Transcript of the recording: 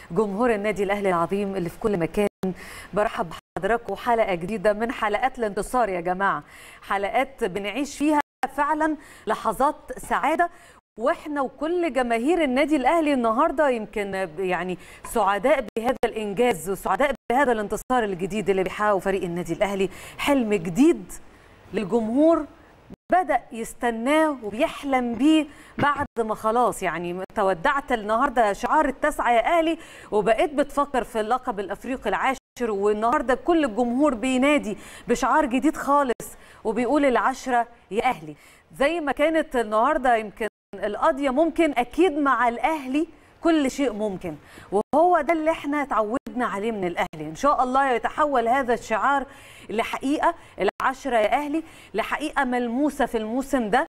جمهور النادي الاهلي العظيم اللي في كل مكان برحب بحضراتكم حلقه جديده من حلقات الانتصار يا جماعه حلقات بنعيش فيها فعلا لحظات سعاده واحنا وكل جماهير النادي الاهلي النهارده يمكن يعني سعداء بهذا الانجاز وسعداء بهذا الانتصار الجديد اللي بيحققه فريق النادي الاهلي حلم جديد للجمهور بدأ يستناه وبيحلم بيه بعد ما خلاص يعني تودعت النهارده شعار التسعة يا أهلي وبقيت بتفكر في اللقب الأفريقي العاشر والنهارده كل الجمهور بينادي بشعار جديد خالص وبيقول العشرة يا أهلي زي ما كانت النهارده يمكن القضية ممكن أكيد مع الأهلي كل شيء ممكن وهو ده اللي احنا اتعودنا عليه من الاهلي ان شاء الله يتحول هذا الشعار لحقيقه العشره يا اهلي لحقيقه ملموسه في الموسم ده